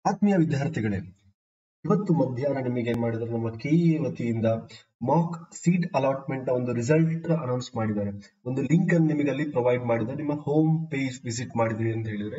ಆತ್ಮೀಯ ವಿದ್ಯಾರ್ಥಿಗಳೇ ಇವತ್ತು ಮಧ್ಯಾಹ್ನ ನಿಮಗೆ ಏನ್ ಮಾಡಿದ್ದಾರೆ ನಮ್ಮ ಕೆಇಎ ವತಿಯಿಂದ ಮಾಕ್ ಸೀಟ್ ಅಲಾಟ್ಮೆಂಟ್ ಒಂದು ರಿಸಲ್ಟ್ ಅನೌನ್ಸ್ ಮಾಡಿದ್ದಾರೆ ಒಂದು ಲಿಂಕ್ ಅನ್ನು ನಿಮಗೆ ಅಲ್ಲಿ ಪ್ರೊವೈಡ್ ಮಾಡಿದ್ದಾರೆ ನಿಮ್ಮ ಹೋಮ್ ಪೇಜ್ ವಿಸಿಟ್ ಮಾಡಿದ್ರಿ ಅಂತ ಹೇಳಿದ್ರೆ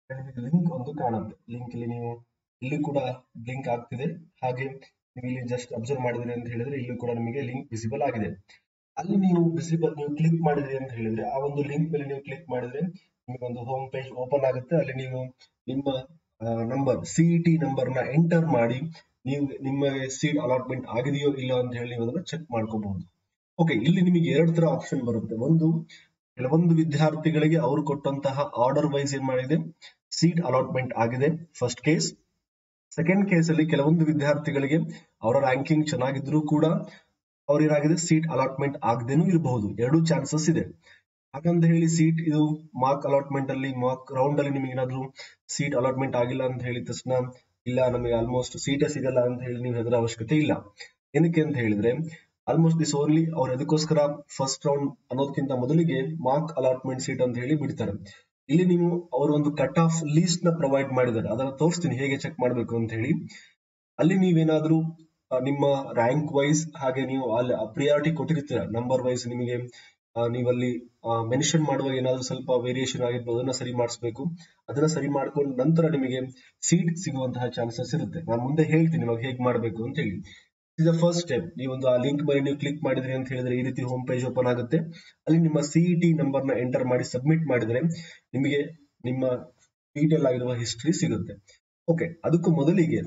ಲಿಂಕ್ ಒಂದು ಕಾಣುತ್ತೆ ಲಿಂಕ್ ಇಲ್ಲಿ ನೀವು ಇಲ್ಲಿ ಕೂಡ ಲಿಂಕ್ ಆಗ್ತಿದೆ ಹಾಗೆ ನೀವು ಇಲ್ಲಿ ಜಸ್ಟ್ ಅಬ್ಸರ್ವ್ ಮಾಡಿದ್ರಿ ಅಂತ ಹೇಳಿದ್ರೆ ಇಲ್ಲಿ ಕೂಡ ನಿಮಗೆ ಲಿಂಕ್ ವಿಸಿಬಲ್ ಆಗಿದೆ ಅಲ್ಲಿ ನೀವು ವಿಸಿಬಲ್ ನೀವು ಕ್ಲಿಕ್ ಮಾಡಿದ್ರಿ ಅಂತ ಹೇಳಿದ್ರೆ ಆ ಒಂದು ಲಿಂಕ್ ಮೇಲೆ ನೀವು ಕ್ಲಿಕ್ ಮಾಡಿದ್ರೆ ನಿಮಗೆ ಒಂದು ಹೋಮ್ ಪೇಜ್ ಓಪನ್ ಆಗುತ್ತೆ ಅಲ್ಲಿ ನೀವು ನಿಮ್ಮ ನಂಬರ್ ಸಿಇಟಿ ನಂಬರ್ ನ ಎಂಟರ್ ಮಾಡಿ ನೀವು ನಿಮಗೆ ಸೀಟ್ ಅಲಾಟ್ಮೆಂಟ್ ಆಗಿದೆಯೋ ಇಲ್ಲ ಅಂತ ಹೇಳಿ ನೀವು ಅದನ್ನ ಚೆಕ್ ಮಾಡ್ಕೋಬಹುದು ಓಕೆ ಇಲ್ಲಿ ನಿಮಗೆ ಎರಡು ತರ ಆಪ್ಷನ್ ಬರುತ್ತೆ ಒಂದು ಕೆಲವೊಂದು ವಿದ್ಯಾರ್ಥಿಗಳಿಗೆ ಅವರು ಕೊಟ್ಟಂತಹ ಆರ್ಡರ್ ವೈಸ್ ಏನ್ ಮಾಡಿದೆ ಸೀಟ್ ಅಲಾಟ್ಮೆಂಟ್ ಆಗಿದೆ ಫಸ್ಟ್ ಕೇಸ್ ಸೆಕೆಂಡ್ ಕೇಸ್ ಅಲ್ಲಿ ಕೆಲವೊಂದು ವಿದ್ಯಾರ್ಥಿಗಳಿಗೆ ಅವರ ರ್ಯಾಂಕಿಂಗ್ ಚೆನ್ನಾಗಿದ್ರು ಕೂಡ ಅವ್ರೇನಾಗಿದೆ ಸೀಟ್ ಅಲಾಟ್ಮೆಂಟ್ ಆಗದೇನೂ ಇರಬಹುದು ಎರಡು ಚಾನ್ಸಸ್ ಇದೆ ಹಾಗಂತ ಹೇಳಿ ಸೀಟ್ ಇದು ಮಾರ್ಕ್ ಅಲಾಟ್ಮೆಂಟ್ ಅಲ್ಲಿ ಮಾರ್ಕ್ ರೌಂಡ್ ಅಲ್ಲಿ ನಿಮಗೆ ಏನಾದ್ರು ಸೀಟ್ ಅಲಾಟ್ಮೆಂಟ್ ಆಗಿಲ್ಲ ಅಂತ ಹೇಳಿದ ತಕ್ಷಣ ಇಲ್ಲ ನಮಗೆ ಆಲ್ಮೋಸ್ಟ್ ಸೀಟೇ ಸಿಗಲ್ಲ ಅಂತ ಹೇಳಿ ನೀವು ಹೆದರ ಅವಶ್ಯಕತೆ ಇಲ್ಲ ಏನಕ್ಕೆ ಅಂತ ಹೇಳಿದ್ರೆ ಆಲ್ಮೋಸ್ಟ್ ದಿಸ್ ಓನ್ಲಿ ಅವ್ರು ಅದಕ್ಕೋಸ್ಕರ ಫಸ್ಟ್ ರೌಂಡ್ ಅನ್ನೋದಕ್ಕಿಂತ ಮೊದಲಿಗೆ ಮಾರ್ಕ್ ಅಲಾಟ್ಮೆಂಟ್ ಸೀಟ್ ಅಂತ ಹೇಳಿ ಬಿಡ್ತಾರೆ ಇಲ್ಲಿ ನೀವು ಅವರು ಒಂದು ಕಟ್ ಆಫ್ ಲೀಸ್ಟ್ ನ ಪ್ರೊವೈಡ್ ಮಾಡಿದ್ದಾರೆ ಅದನ್ನ ತೋರಿಸ್ತೀನಿ ಹೇಗೆ ಚೆಕ್ ಮಾಡಬೇಕು ಅಂತ ಹೇಳಿ ಅಲ್ಲಿ ನೀವೇನಾದ್ರೂ ನಿಮ್ಮ ರ್ಯಾಂಕ್ ವೈಸ್ ಹಾಗೆ ನೀವು ಅಲ್ಲಿ ಪ್ರಿಯಾರಿಟಿ ಕೊಟ್ಟಿರ್ತೀರ ನಂಬರ್ ವೈಸ್ ನಿಮಗೆ ನೀವಲ್ಲಿ ಮೆನ್ಷನ್ ಮಾಡುವಾಗ ಏನಾದ್ರು ಸ್ವಲ್ಪ ವೇರಿಯೇಷನ್ ಆಗಿರ್ಬೋದು ಅದನ್ನ ಸರಿ ಮಾಡಿಸ್ಬೇಕು ಅದನ್ನ ಸರಿ ಮಾಡ್ಕೊಂಡ ನಂತರ ನಿಮಗೆ ಸೀಟ್ ಸಿಗುವಂತಹ ಚಾನ್ಸಸ್ ಇರುತ್ತೆ ನಾನು ಮುಂದೆ ಹೇಳ್ತೀನಿ ಇವಾಗ ಹೇಗೆ ಮಾಡಬೇಕು ಅಂತ ಹೇಳಿ ಇಸ್ ದ ಫಸ್ಟ್ ಸ್ಟೆಪ್ ನೀವೊಂದು ಆ ಲಿಂಕ್ ಮೇಲೆ ನೀವು ಕ್ಲಿಕ್ ಮಾಡಿದ್ರಿ ಅಂತ ಹೇಳಿದ್ರೆ ಈ ರೀತಿ ಹೋಮ್ ಪೇಜ್ ಓಪನ್ ಆಗುತ್ತೆ ಅಲ್ಲಿ ನಿಮ್ಮ ಸಿಇಟಿ ನಂಬರ್ ನ ಎಂಟರ್ ಮಾಡಿ ಸಬ್ಮಿಟ್ ಮಾಡಿದ್ರೆ ನಿಮಗೆ ನಿಮ್ಮ ಡೀಟೇಲ್ ಆಗಿರುವ ಹಿಸ್ಟ್ರಿ ಸಿಗುತ್ತೆ ಓಕೆ ಅದಕ್ಕೂ ಮೊದಲಿಗೆ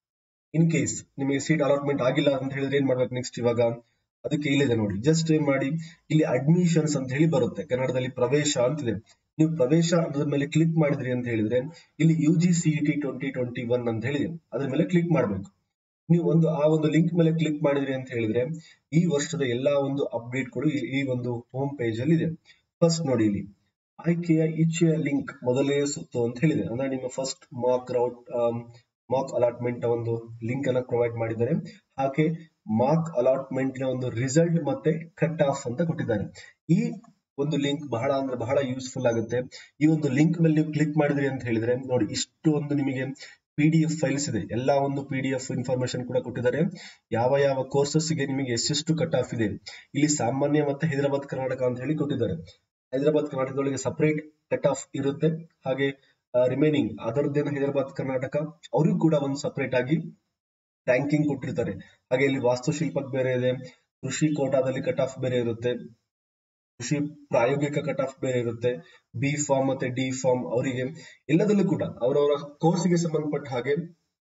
ಇನ್ ಕೇಸ್ ನಿಮಗೆ ಸೀಟ್ ಅಲಾಟ್ಮೆಂಟ್ ಆಗಿಲ್ಲ ಅಂತ ಹೇಳಿದ್ರೆ ಏನ್ ಮಾಡ್ಬೇಕು ನೆಕ್ಸ್ಟ್ ಇವಾಗ ಅದಕ್ಕೆ ಇಲ್ಲಿದೆ ನೋಡಿ ಜಸ್ಟ್ ಏನ್ ಮಾಡಿ ಇಲ್ಲಿ ಅಡ್ಮಿಷನ್ಸ್ ಅಂತ ಹೇಳಿ ಬರುತ್ತೆ ಕನ್ನಡದಲ್ಲಿ ಪ್ರವೇಶ ಅಂತಿದೆ ನೀವು ಪ್ರವೇಶ ಅನ್ನೋದ್ರ ಮೇಲೆ ಕ್ಲಿಕ್ ಮಾಡಿದ್ರಿ ಅಂತ ಹೇಳಿದ್ರೆ ಇಲ್ಲಿ U G CET twenty twenty one ಅಂತ ಹೇಳಿದೆ ಅದ್ರ ಮೇಲೆ ಕ್ಲಿಕ್ ಮಾಡ್ಬೇಕು ನೀವು ಒಂದು ಆ ಒಂದು ಲಿಂಕ್ ಮೇಲೆ ಕ್ಲಿಕ್ ಮಾಡಿದ್ರಿ ಅಂತ ಹೇಳಿದ್ರೆ ಈ ವರ್ಷದ ಎಲ್ಲಾ ಒಂದು ಅಪ್ಡೇಟ್ ಕೂಡ ಈ ಒಂದು ಹೋಮ್ ಪೇಜ್ ಅಲ್ಲಿ ಇದೆ ಫಸ್ಟ್ ನೋಡಿ ಇಲ್ಲಿ ಆಯ್ಕೆಯ ಇಚ್ಛೆಯ ಲಿಂಕ್ ಮೊದಲನೇ ಸುತ್ತು ಅಂತ ಹೇಳಿದೆ ಅಂದ್ರೆ ನಿಮ್ಮ first mark round mark allotment ಒಂದು ಲಿಂಕ್ ಅನ್ನ ಪ್ರೊವೈಡ್ ಮಾಡಿದ್ದಾರೆ ಹಾಗೆ ಮಾರ್ಕ್ ಅಲಾಟ್ಮೆಂಟ್ ನ ಒಂದು ರಿಸಲ್ಟ್ ಮತ್ತೆ ಕಟ್ ಆಫ್ ಅಂತ ಕೊಟ್ಟಿದ್ದಾರೆ ಈ ಒಂದು ಲಿಂಕ್ ಬಹಳ ಅಂದ್ರೆ ಬಹಳ ಯೂಸ್ಫುಲ್ ಆಗುತ್ತೆ ಈ ಒಂದು ಲಿಂಕ್ ಮೇಲೆ ನೀವು ಕ್ಲಿಕ್ ಮಾಡಿದ್ರಿ ಅಂತ ಹೇಳಿದ್ರೆ ನೋಡಿ ಇಷ್ಟು ಒಂದು ನಿಮಗೆ ಪಿ ಡಿ ಎಫ್ ಫೈಲ್ಸ್ ಇದೆ ಎಲ್ಲಾ ಒಂದು ಪಿ ಡಿ ಎಫ್ ಇನ್ಫಾರ್ಮೇಶನ್ ಕೂಡ ಕೊಟ್ಟಿದ್ದಾರೆ ಯಾವ ಯಾವ ಕೋರ್ಸಸ್ ಗೆ ನಿಮಗೆ ಎಷ್ಟೆಷ್ಟು ಕಟ್ ಆಫ್ ಇದೆ ಇಲ್ಲಿ ಸಾಮಾನ್ಯ ಮತ್ತೆ ಹೈದರಾಬಾದ್ ಕರ್ನಾಟಕ ಅಂತ ಹೇಳಿ ಕೊಟ್ಟಿದ್ದಾರೆ ಹೈದರಾಬಾದ್ ಕರ್ನಾಟಕದೊಳಗೆ ಸಪರೇಟ್ ಕಟ್ ಆಫ್ ಇರುತ್ತೆ ಹಾಗೆ ರಿಮೈನಿಂಗ್ ಅದರದ್ದೇನು ಹೈದರಾಬಾದ್ ಕರ್ನಾಟಕ ಅವ್ರಿಗೂ ಕೂಡ ಒಂದು ಸಪರೇಟ್ ಆಗಿ ರ್ಯಾಂಕಿಂಗ್ ಕೊಟ್ಟಿರ್ತಾರೆ ಹಾಗೆ ಇಲ್ಲಿ ವಾಸ್ತುಶಿಲ್ಪಕ್ಕೆ ಬೇರೆ ಇದೆ ಕೃಷಿ ಕೋಟಾದಲ್ಲಿ ಕಟ್ ಆಫ್ ಬೇರೆ ಇರುತ್ತೆ ಕೃಷಿ ಪ್ರಾಯೋಗಿಕ ಕಟ್ ಆಫ್ ಬೇರೆ ಇರುತ್ತೆ ಬಿ ಫಾರ್ಮ್ ಮತ್ತೆ ಡಿ ಫಾರ್ಮ್ ಅವರಿಗೆ ಎಲ್ಲದಲ್ಲೂ ಕೂಡ ಅವರವರ ಕೋರ್ಸ್ಗೆ ಸಂಬಂಧಪಟ್ಟ ಹಾಗೆ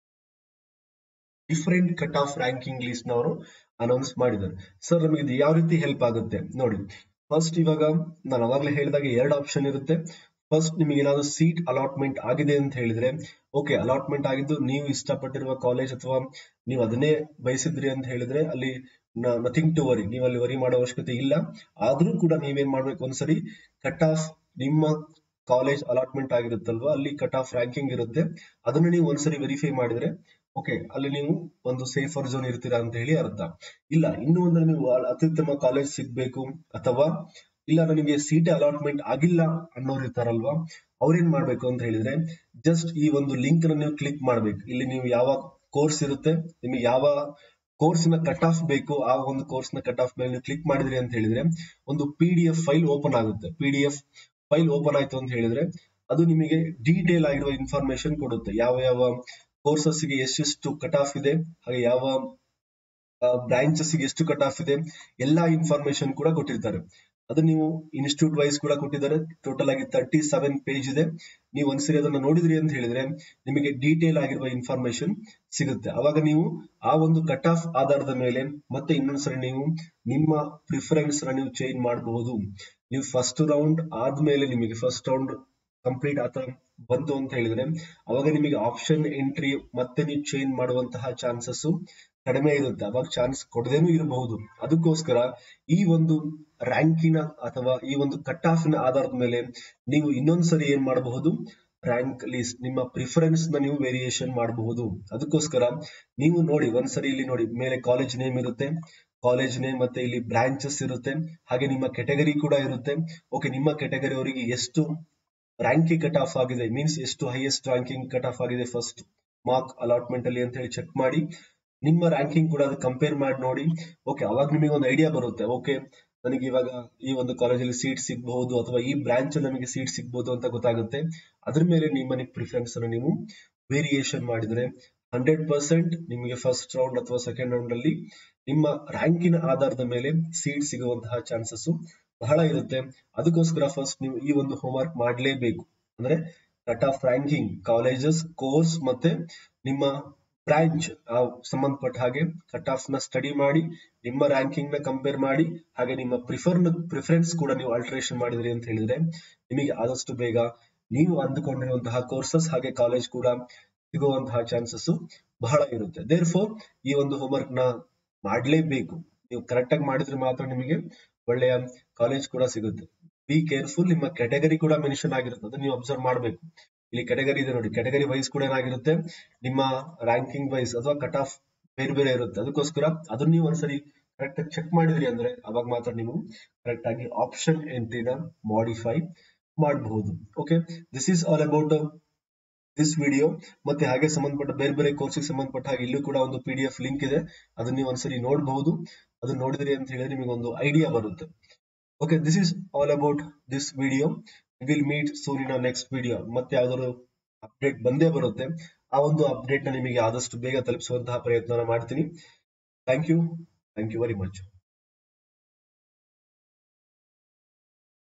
different cut off ranking list ನವರು ಅನೌನ್ಸ್ ಮಾಡಿದ್ದಾರೆ ಸರ್ ನಮಗೆ ಇದು ಯಾವ ರೀತಿ ಹೆಲ್ಪ್ ಆಗುತ್ತೆ ನೋಡಿ ಫಸ್ಟ್ ಇವಾಗ ನಾನು ಅವಾಗಲೇ ಹೇಳಿದಾಗ ಎರಡು ಆಪ್ಷನ್ ಇರುತ್ತೆ ಫಸ್ಟ್ ನಿಮಗೆ ಏನಾದ್ರು ಸೀಟ್ ಅಲಾಟ್ಮೆಂಟ್ ಆಗಿದೆ ಅಂತ ಹೇಳಿದ್ರೆ ಓಕೆ ಅಲಾಟ್ಮೆಂಟ್ ಆಗಿದ್ದು ನೀವು ಇಷ್ಟಪಟ್ಟಿರುವ ಕಾಲೇಜ್ ಅಥವಾ ನೀವು ಅದನ್ನೇ ಬಯಸಿದ್ರಿ ಅಂತ ಹೇಳಿದ್ರೆ ಅಲ್ಲಿ ನಥಿಂಗ್ ಟು ವರಿ ನೀವು ಅಲ್ಲಿ ವರಿ ಮಾಡೋ ಅವಶ್ಯಕತೆ ಇಲ್ಲ ಆದ್ರೂ ಕೂಡ ನೀವೇನ್ ಮಾಡ್ಬೇಕು ಒಂದ್ಸರಿ ಕಟ್ ಆಫ್ ನಿಮ್ಮ ಕಾಲೇಜ್ ಅಲಾಟ್ಮೆಂಟ್ ಆಗಿರುತ್ತಲ್ವಾ ಅಲ್ಲಿ ಕಟ್ ಆಫ್ ರ್ಯಾಂಕಿಂಗ್ ಇರುತ್ತೆ ಅದನ್ನ ನೀವು ಒಂದ್ಸರಿ ವೆರಿಫೈ ಮಾಡಿದ್ರೆ ಓಕೆ ಅಲ್ಲಿ ನೀವು ಒಂದು ಸೇಫರ್ ಝೋನ್ ಇರ್ತೀರಾ ಅಂತ ಹೇಳಿ ಅರ್ಥ ಇಲ್ಲ ಇನ್ನು ಒಂದು ನೀವು ಅತ್ಯುತ್ತಮ ಕಾಲೇಜ್ ಸಿಗ್ಬೇಕು ಅಥವಾ ಇಲ್ಲ ನನಗೆ ಸೀಟ್ ಅಲಾಟ್ಮೆಂಟ್ ಆಗಿಲ್ಲ ಅನ್ನೋರು ಇರ್ತಾರಲ್ವಾ ಅವ್ರೇನ್ ಮಾಡ್ಬೇಕು ಅಂತ ಹೇಳಿದ್ರೆ ಜಸ್ಟ್ ಈ ಒಂದು ಲಿಂಕ್ ನ ನೀವು ಕ್ಲಿಕ್ ಮಾಡ್ಬೇಕು ಇಲ್ಲಿ ನೀವು ಯಾವ ಕೋರ್ಸ್ ಇರುತ್ತೆ ನಿಮಗೆ ಯಾವ ಕೋರ್ಸ್ ನ ಕಟ್ ಆಫ್ ಬೇಕು ಆ ಒಂದು ಕೋರ್ಸ್ ನ ಕಟ್ ಆಫ್ ಮೇಲೆ ನೀವು ಕ್ಲಿಕ್ ಮಾಡಿದ್ರಿ ಅಂತ ಹೇಳಿದ್ರೆ ಒಂದು P D F file open ಆಗುತ್ತೆ P D F file open ಆಯ್ತು ಅಂತ ಹೇಳಿದ್ರೆ ಅದು ನಿಮಗೆ ಡೀಟೇಲ್ ಆಗಿರುವ ಇನ್ಫಾರ್ಮೇಶನ್ ಕೊಡುತ್ತೆ ಯಾವ ಯಾವ ಕೋರ್ಸಸ್ ಗೆ ಎಷ್ಟೆಷ್ಟು ಕಟ್ ಆಫ್ ಇದೆ ಹಾಗೆ ಯಾವ ಬ್ರಾಂಚಸ್ ಗೆ ಎಷ್ಟು ಕಟ್ ಆಫ್ ಇದೆ ಎಲ್ಲಾ ಇನ್ಫಾರ್ಮೇಶನ್ ಕೂಡ ಕೊಟ್ಟಿರ್ತಾರೆ ಅದು ನೀವು ಇನ್ಸ್ಟಿಟ್ಯೂಟ್ ವೈಸ್ ಕೂಡ ಕೊಟ್ಟಿದ್ದಾರೆ ಟೋಟಲ್ ಆಗಿ ತರ್ಟಿ ಸೆವೆನ್ ಪೇಜ್ ಇದೆ ನೀವು ಒಂದ್ಸರಿ ಅದನ್ನ ನೋಡಿದ್ರಿ ಅಂತ ಹೇಳಿದ್ರೆ ನಿಮಗೆ ಡೀಟೇಲ್ ಆಗಿರುವ ಇನ್ಫಾರ್ಮೇಶನ್ ಸಿಗುತ್ತೆ ಅವಾಗ ನೀವು ಆ ಒಂದು ಕಟ್ ಆಫ್ ಆಧಾರದ ಮೇಲೆ ಮತ್ತೆ ಇನ್ನೊಂದ್ಸರಿ ನೀವು ನಿಮ್ಮ ಪ್ರಿಫರೆನ್ಸ್ ನ ನೀವು ಚೇಂಜ್ ಮಾಡಬಹುದು ನೀವು ಫಸ್ಟ್ ರೌಂಡ್ ಆದ್ಮೇಲೆ ನಿಮಗೆ ಫಸ್ಟ್ ರೌಂಡ್ ಕಂಪ್ಲೀಟ್ ಆತ ಬಂತು ಅಂತ ಹೇಳಿದ್ರೆ ಅವಾಗ ನಿಮಗೆ ಆಪ್ಷನ್ ಎಂಟ್ರಿ ಮತ್ತೆ ನೀವು ಚೇಂಜ್ ಮಾಡುವಂತಹ ಚಾನ್ಸಸ್ ಕಡಿಮೆ ಇರುತ್ತೆ ಅವಾಗ ಚಾನ್ಸ್ ಕೊಡದೇನೂ ಇರಬಹುದು ಅದಕ್ಕೋಸ್ಕರ ಈ ಒಂದು ರ್ಯಾಂಕಿನ ಅಥವಾ ಈ ಒಂದು ಕಟ್ ಆಫ್ ನ ಆಧಾರದ ಮೇಲೆ ನೀವು ಇನ್ನೊಂದ್ಸರಿ ಏನ್ ಮಾಡಬಹುದು ರ್ಯಾಂಕ್ ಲಿಸ್ಟ್ ನಿಮ್ಮ ಪ್ರಿಫರೆನ್ಸ್ ನ ನೀವು ವೇರಿಯೇಷನ್ ಮಾಡಬಹುದು ಅದಕ್ಕೋಸ್ಕರ ನೀವು ನೋಡಿ ಒಂದ್ಸರಿ ಇಲ್ಲಿ ನೋಡಿ ಮೇಲೆ ಕಾಲೇಜ್ ನೇಮ್ ಇರುತ್ತೆ ಕಾಲೇಜ್ ನೇಮ್ ಮತ್ತೆ ಇಲ್ಲಿ ಬ್ರಾಂಚಸ್ ಇರುತ್ತೆ ಹಾಗೆ ನಿಮ್ಮ ಕೆಟಗರಿ ಕೂಡ ಇರುತ್ತೆ ಓಕೆ ನಿಮ್ಮ ಕೆಟಗರಿ ಅವರಿಗೆ ಎಷ್ಟು ರ್ಯಾಂಕಿಂಗ್ ಕಟ್ ಆಫ್ ಆಗಿದೆ ಮೀನ್ಸ್ ಎಷ್ಟು ಹೈಯೆಸ್ಟ್ ರ್ಯಾಂಕಿಂಗ್ ಕಟ್ ಆಫ್ ಆಗಿದೆ ಫಸ್ಟ್ ಮಾರ್ಕ್ ಅಲಾಟ್ಮೆಂಟ್ ಅಲ್ಲಿ ಅಂತ ಹೇಳಿ ಚೆಕ್ ಮಾಡಿ ನಿಮ್ಮ ರ್ಯಾಂಕಿಂಗ್ ಕೂಡ ಅದು ಕಂಪೇರ್ ಮಾಡಿ ನೋಡಿ ಓಕೆ ಅವಾಗ ನಿಮಗೆ ಒಂದು ಐಡಿಯಾ ಬರುತ್ತೆ ಓಕೆ ನನಗೆ ಇವಾಗ ಈ ಒಂದು ಕಾಲೇಜಲ್ಲಿ ಸೀಟ್ ಸಿಗಬಹುದು ಅಥವಾ ಈ ಬ್ರಾಂಚ್ ನಮಗೆ ಸೀಟ್ ಸಿಗಬಹುದು ಅಂತ ಗೊತ್ತಾಗುತ್ತೆ ಅದ್ರ ಮೇಲೆ ನಿಮ್ಮ ಪ್ರಿಫರೆನ್ಸ್ ಅನ್ನು ನೀವು ವೇರಿಯೇಷನ್ ಮಾಡಿದ್ರೆ ಹಂಡ್ರೆಡ್ ಪರ್ಸೆಂಟ್ ನಿಮಗೆ ಫಸ್ಟ್ ರೌಂಡ್ ಅಥವಾ ಸೆಕೆಂಡ್ ರೌಂಡ್ ಅಲ್ಲಿ ನಿಮ್ಮ ರ್ಯಾಂಕಿನ ಆಧಾರದ ಮೇಲೆ ಸೀಟ್ ಸಿಗುವಂತಹ ಚಾನ್ಸಸ್ ಬಹಳ ಇರುತ್ತೆ ಅದಕ್ಕೋಸ್ಕರ ಫಸ್ಟ್ ನೀವು ಈ ಒಂದು ಹೋಮ್ವರ್ಕ್ ಮಾಡಲೇಬೇಕು ಅಂದ್ರೆ cut off ranking colleges course ಮತ್ತೆ ನಿಮ್ಮ ಬ್ರಾಂಚ್ ಸಂಬಂಧಪಟ್ಟ ಹಾಗೆ ಕಟ್ ಆಫ್ ನ ಸ್ಟಡಿ ಮಾಡಿ ನಿಮ್ಮ ರ್ಯಾಂಕಿಂಗ್ ನ ಕಂಪೇರ್ ಮಾಡಿ ಹಾಗೆ ನಿಮ್ಮ ಪ್ರಿಫರ್ ಪ್ರಿಫರೆನ್ಸ್ ಕೂಡ ನೀವು ಆಲ್ಟರೇಷನ್ ಮಾಡಿದ್ರಿ ಅಂತ ಹೇಳಿದ್ರೆ ನಿಮಗೆ ಆದಷ್ಟು ಬೇಗ ನೀವು ಅಂದುಕೊಂಡಿರುವಂತಹ ಕೋರ್ಸಸ್ ಹಾಗೆ ಕಾಲೇಜ್ ಕೂಡ ಸಿಗುವಂತಹ ಚಾನ್ಸಸ್ ಬಹಳ ಇರುತ್ತೆ ದೇರ್ ಫೋರ್ ಈ ಒಂದು ಹೋಮ್ವರ್ಕ್ ನ ಮಾಡ್ಲೇಬೇಕು ನೀವು ಕರೆಕ್ಟ್ ಆಗಿ ಮಾಡಿದ್ರೆ ಮಾತ್ರ ನಿಮಗೆ ಒಳ್ಳೆಯ ಕಾಲೇಜ್ ಕೂಡ ಸಿಗುತ್ತೆ ಬಿ ಕೇರ್ಫುಲ್ ನಿಮ್ಮ ಕ್ಯಾಟಗರಿ ಕೂಡ ಮೆನ್ಷನ್ ಆಗಿರುತ್ತೆ ಅದನ್ನ ನೀವು ಅಬ್ಸರ್ವ್ ಮಾಡಬೇಕು ಇಲ್ಲಿ ಕ್ಯಾಟಗರಿ ಇದೆ ನೋಡಿ ಕ್ಯಾಟಗರಿ ವೈಸ್ ಕೂಡ ಏನಾಗಿರುತ್ತೆ ನಿಮ್ಮ ರ್ಯಾಂಕಿಂಗ್ ವೈಸ್ ಅಥವಾ ಕಟ್ ಆಫ್ ಬೇರೆ ಬೇರೆ ಇರುತ್ತೆ ಅದಕ್ಕೋಸ್ಕರ ಅದನ್ನ ನೀವು ಒಂದ್ಸರಿ ಕರೆಕ್ಟ್ ಆಗಿ ಚೆಕ್ ಮಾಡಿದ್ರಿ ಅಂದ್ರೆ ಅವಾಗ ಮಾತ್ರ ನೀವು ಕರೆಕ್ಟ್ ಆಗಿ ಆಪ್ಷನ್ ಎಂಟ್ರಿನ ಮಾಡಿಫೈ ಮಾಡಬಹುದು okay this is all about this video ಮತ್ತೆ ಹಾಗೆ ಸಂಬಂಧಪಟ್ಟ ಬೇರೆ ಬೇರೆ ಕೋರ್ಸಿಗೆ ಸಂಬಂಧಪಟ್ಟ ಹಾಗೆ ಇಲ್ಲೂ ಕೂಡ ಒಂದು ಪಿ ಡಿ ಎಫ್ ಲಿಂಕ್ ಇದೆ ಅದನ್ನ ನೀವು ಒಂದ್ಸರಿ ನೋಡಬಹುದು ಅದನ್ನ ನೋಡಿದ್ರಿ ಅಂತ ಹೇಳಿದ್ರೆ ನಿಮಗೆ ಒಂದು ಐಡಿಯಾ ಬರುತ್ತೆ okay this is all about this video will meet soon in next video ಮತ್ತೆ ಯಾವ್ದಾದ್ರು ಅಪ್ಡೇಟ್ ಬಂದೇ ಬರುತ್ತೆ ಆ ಒಂದು ಅಪ್ಡೇಟ್ ನ ನಿಮಗೆ ಆದಷ್ಟು ಬೇಗ ತಲುಪಿಸುವಂತಹ ಪ್ರಯತ್ನ ಮಾಡ್ತೀನಿ thank you thank you very much